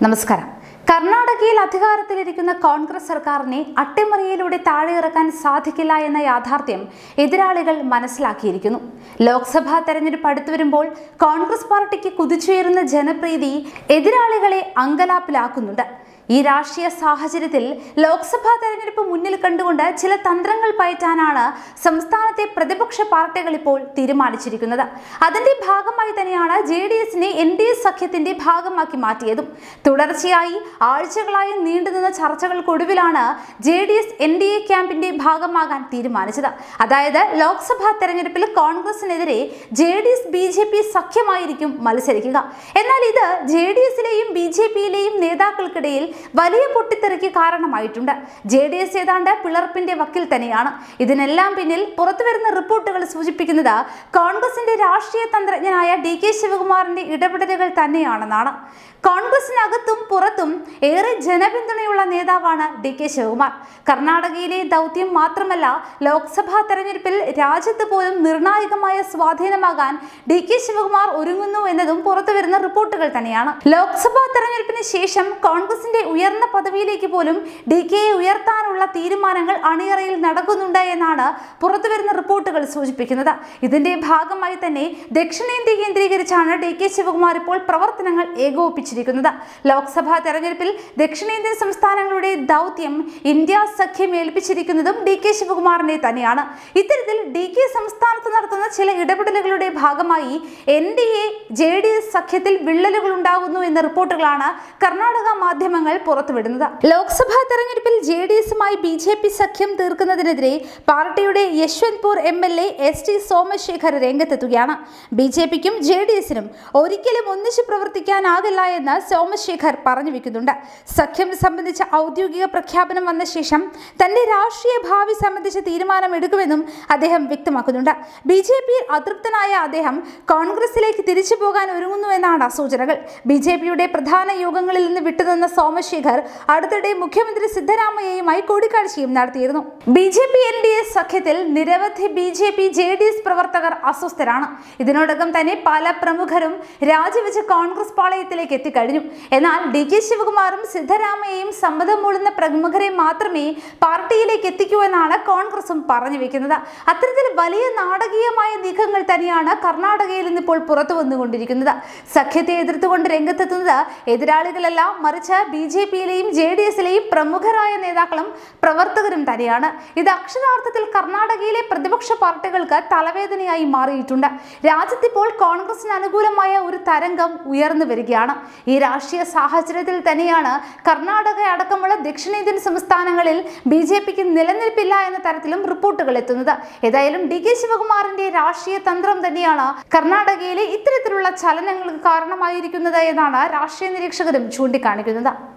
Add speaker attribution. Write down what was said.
Speaker 1: നമസ്കാരം കർണാടകയിൽ അധികാരത്തിലിരിക്കുന്ന കോൺഗ്രസ് സർക്കാരിനെ അട്ടിമറിയിലൂടെ താഴെയിറക്കാൻ സാധിക്കില്ല എന്ന യാഥാർത്ഥ്യം എതിരാളികൾ മനസ്സിലാക്കിയിരിക്കുന്നു ലോക്സഭാ തെരഞ്ഞെടുപ്പ് അടുത്തു വരുമ്പോൾ കോൺഗ്രസ് പാർട്ടിക്ക് കുതിച്ചുയരുന്ന ജനപ്രീതി എതിരാളികളെ അങ്കലാപ്പിലാക്കുന്നുണ്ട് ഈ രാഷ്ട്രീയ സാഹചര്യത്തിൽ ലോക്സഭാ തെരഞ്ഞെടുപ്പ് മുന്നിൽ കണ്ടുകൊണ്ട് ചില തന്ത്രങ്ങൾ പയറ്റാനാണ് സംസ്ഥാനത്തെ പ്രതിപക്ഷ പാർട്ടികൾ ഇപ്പോൾ തീരുമാനിച്ചിരിക്കുന്നത് അതിന്റെ ഭാഗമായി തന്നെയാണ് ജെ ഡി എസിനെ എൻ ഡി എ സഖ്യത്തിന്റെ ഭാഗമാക്കി മാറ്റിയതും തുടർച്ചയായി ആഴ്ചകളായി നീണ്ടുനിന്ന ചർച്ചകൾക്കൊടുവിലാണ് J D S N D A ക്യാമ്പിന്റെ ഭാഗമാകാൻ തീരുമാനിച്ചത് അതായത് ലോക്സഭാ തെരഞ്ഞെടുപ്പിൽ കോൺഗ്രസിനെതിരെ J D S B J P സഖ്യമായിരിക്കും മത്സരിക്കുക എന്നാൽ ഇത് ജെ ഡി എസിലെയും ബി ജെ പിയിലെയും നേതാക്കൾക്കിടയിൽ വലിയ പൊട്ടിത്തെറിക്ക് കാരണമായിട്ടുണ്ട് ജെ ഡി എസ് ഏതാണ്ട് പിളർപ്പിന്റെ വക്കിൽ തന്നെയാണ് ഇതിനെല്ലാം പിന്നിൽ പുറത്തുവരുന്ന റിപ്പോർട്ടുകൾ സൂചിപ്പിക്കുന്നത് കോൺഗ്രസിന്റെ രാഷ്ട്രീയ തന്ത്രജ്ഞനായ ഡി കെ ശിവകുമാറിന്റെ ഇടപെടലുകൾ തന്നെയാണെന്നാണ് കോൺഗ്രസിനകത്തും പുറത്തും ഏറെ ജനപിന്തുണയുള്ള നേതാവാണ് ഡി കെ ശിവകുമാർ കർണാടകയിലെ ദൗത്യം മാത്രമല്ല ലോക്സഭാ തെരഞ്ഞെടുപ്പിൽ രാജ്യത്ത് പോലും നിർണായകമായ സ്വാധീനമാകാൻ ഡി കെ ശിവകുമാർ ഒരുങ്ങുന്നു എന്നതും പുറത്തുവരുന്ന റിപ്പോർട്ടുകൾ തന്നെയാണ് ലോക്സഭാ തെരഞ്ഞെടുപ്പിന് ശേഷം കോൺഗ്രസിന്റെ ഉയർന്ന പദവിയിലേക്ക് പോലും ഡി കെയെ ഉയർത്താനുള്ള തീരുമാനങ്ങൾ അണിയറയിൽ നടക്കുന്നുണ്ട് എന്നാണ് പുറത്തുവരുന്ന റിപ്പോർട്ടുകൾ സൂചിപ്പിക്കുന്നത് ഇതിന്റെ ഭാഗമായി തന്നെ ദക്ഷിണേന്ത്യ കേന്ദ്രീകരിച്ചാണ് ഡി കെ ശിവകുമാർ ഇപ്പോൾ പ്രവർത്തനങ്ങൾ ഏകോപിപ്പിച്ചിരിക്കുന്നത് ലോക്സഭാ തെരഞ്ഞെടുപ്പിൽ ദക്ഷിണേന്ത്യൻ സംസ്ഥാനങ്ങളുടെ ദൗത്യം ഇന്ത്യ സഖ്യം ഏൽപ്പിച്ചിരിക്കുന്നതും ഡി കെ ശിവകുമാറിനെ തന്നെയാണ് ഇത്തരത്തിൽ ഡി കെ സംസ്ഥാനത്ത് നടത്തുന്ന ചില ഇടപെടലുകളുടെ ഭാഗമായി N D A J D S സഖ്യത്തിൽ വിള്ളലുകൾ ഉണ്ടാകുന്നു എന്ന റിപ്പോർട്ടുകളാണ് കർണാടക മാധ്യമങ്ങൾ പുറത്തുവിടുന്നത് ലോക്സഭാ തെരഞ്ഞെടുപ്പിൽ ജെ ഡി എസുമായി ബി ജെ പി സഖ്യം തീർക്കുന്നതിനെതിരെ പാർട്ടിയുടെ Yeshwanthpur M L A S T Somashekar രംഗത്തെത്തുകയാണ് ബി ജെ പിക്കും ജെ ഡി എസിനും ഒരിക്കലും ഒന്നിച്ചു പ്രവർത്തിക്കാനാകില്ല എന്ന് സോമശേഖർ പറഞ്ഞു വെക്കുന്നുണ്ട് സഖ്യം സംബന്ധിച്ച ഔദ്യോഗിക പ്രഖ്യാപനം വന്ന ശേഷം തന്റെ രാഷ്ട്രീയ ഭാവി സംബന്ധിച്ച തീരുമാനം എടുക്കുമെന്നും അദ്ദേഹം വ്യക്തമാക്കുന്നുണ്ട് ബി ജെ പിയിൽ അതൃപ്തനായ അദ്ദേഹം കോൺഗ്രസിലേക്ക് തിരിച്ചു പോകാൻ ഒരുങ്ങുന്നു എന്നാണ് സൂചനകൾ ബി ജെ പിയുടെ പ്രധാന യോഗങ്ങളിൽ നിന്ന് വിട്ടുനിന്ന സോമശേഖർ അടുത്തിടെ മുഖ്യമന്ത്രി സിദ്ധരാമയ്യയുമായി കൂടിക്കാഴ്ചയും നടത്തിയിരുന്നു B J P N D A സഖ്യത്തിൽ നിരവധി B J P J D S പ്രവർത്തകർ അസ്വസ്ഥരാണ് ഇതിനോടകം തന്നെ പല പ്രമുഖരും രാജിവെച്ച് കോൺഗ്രസ് പാളയത്തിലേക്ക് എത്തിക്കഴിഞ്ഞു എന്നാൽ ഡി കെ ശിവകുമാറും സിദ്ധരാമയ്യയും സമ്മതം മൂളുന്ന പ്രമുഖരെ മാത്രമേ പാർട്ടിയിലേക്ക് എത്തിക്കൂ എന്നാണ് കോൺഗ്രസും പറഞ്ഞു വെക്കുന്നത് അത്തരത്തിൽ വലിയ നാടകീയമായ നീക്കങ്ങൾ തന്നെയാണ് കർണാടകയിൽ നിന്ന് ഇപ്പോൾ പുറത്തു വന്നുകൊണ്ടിരിക്കുന്നത് സഖ്യത്തെ എതിർത്തുകൊണ്ട് രംഗത്തെത്തുന്നത് എതിരാളികളല്ല മറിച്ച് ബി ജെ പിയിലെയും ജെ ഡി എസിലെയും പ്രമുഖരായ നേതാക്കളും പ്രവർത്തകരും തന്നെയാണ് ഇത് അക്ഷരാർത്ഥത്തിൽ കർണാടകയിലെ പ്രതിപക്ഷ പാർട്ടികൾക്ക് തലവേദനയായി മാറിയിട്ടുണ്ട് രാജ്യത്തിപ്പോൾ കോൺഗ്രസിന് അനുകൂലമായ ഒരു തരംഗം ഉയർന്നു വരികയാണ് ഈ രാഷ്ട്രീയ സാഹചര്യത്തിൽ തന്നെയാണ് കർണാടക അടക്കമുള്ള ദക്ഷിണേന്ത്യൻ സംസ്ഥാനങ്ങളിൽ ബി ജെ പിക്ക് നിലനിൽപ്പില്ല എന്ന തരത്തിലും റിപ്പോർട്ടുകൾ എത്തുന്നത് ഏതായാലും ഡി കെ ശിവകുമാറിന്റെ രാഷ്ട്രീയ തന്ത്രം തന്നെയാണ് കർണാടകയിലെ ഇത്തരത്തിലുള്ള ചലനങ്ങൾക്ക് കാരണമായിരിക്കുന്നത് എന്നാണ് രാഷ്ട്രീയ നിരീക്ഷകരും ചൂണ്ടിക്കാണിക്കുന്നത്